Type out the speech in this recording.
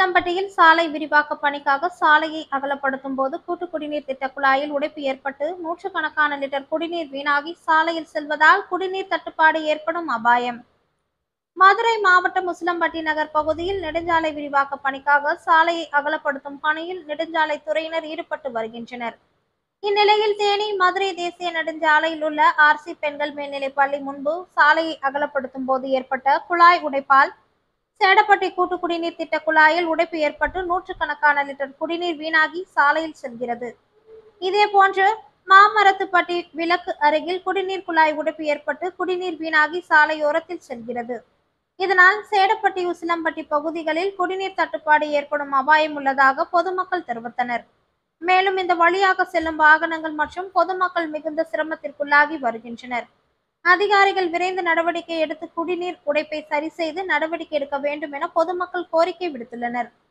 உசிலம்பட்டியில் சாலை விரிவாக்க பணிக்காக சாலையை அகலப்படுத்தும் போது கூட்டு குடிநீர் திட்ட குழாயில் உடைப்பு ஏற்பட்டு நூற்றுக்கணக்கான லிட்டர் குடிநீர் வீணாகி சாலையில் செல்வதால் குடிநீர் தட்டுப்பாடு ஏற்படும் அபாயம் மதுரை மாவட்டம் உசிலம்பட்டி நகர் பகுதியில் நெடுஞ்சாலை விரிவாக்க பணிக்காக சாலையை அகலப்படுத்தும் பணியில் நெடுஞ்சாலை துறையினர் ஈடுபட்டு வருகின்றனர் இந்நிலையில் தேனி மதுரை தேசிய நெடுஞ்சாலையில் உள்ள ஆர்சி பெண்கள் மேல்நிலைப் பள்ளி முன்பு சாலையை அகலப்படுத்தும் போது ஏற்பட்ட குழாய் உடைப்பால் சேடப்பட்டி கூட்டு குடிநீர் திட்ட குழாயில் உடைப்பு ஏற்பட்டு நூற்றுக்கணக்கான லிட்டர் குடிநீர் வீணாகி சாலையில் செல்கிறது இதேபோன்று மாமரத்துப்பட்டி விளக்கு அருகில் குடிநீர் குழாய் உடைப்பு ஏற்பட்டு குடிநீர் வீணாகி சாலையோரத்தில் செல்கிறது இதனால் சேடப்பட்டி உசிலம்பட்டி பகுதிகளில் குடிநீர் தட்டுப்பாடு ஏற்படும் அபாயம் உள்ளதாக பொதுமக்கள் தெரிவித்தனர் மேலும் இந்த வழியாக செல்லும் வாகனங்கள் மற்றும் பொதுமக்கள் மிகுந்த சிரமத்திற்குள்ளாகி வருகின்றனர் அதிகாரிகள் விரைந்து நடவடிக்கை எடுத்து குடிநீர் உடைப்பை சரி செய்து நடவடிக்கை எடுக்க வேண்டும் என பொதுமக்கள் கோரிக்கை விடுத்துள்ளனர்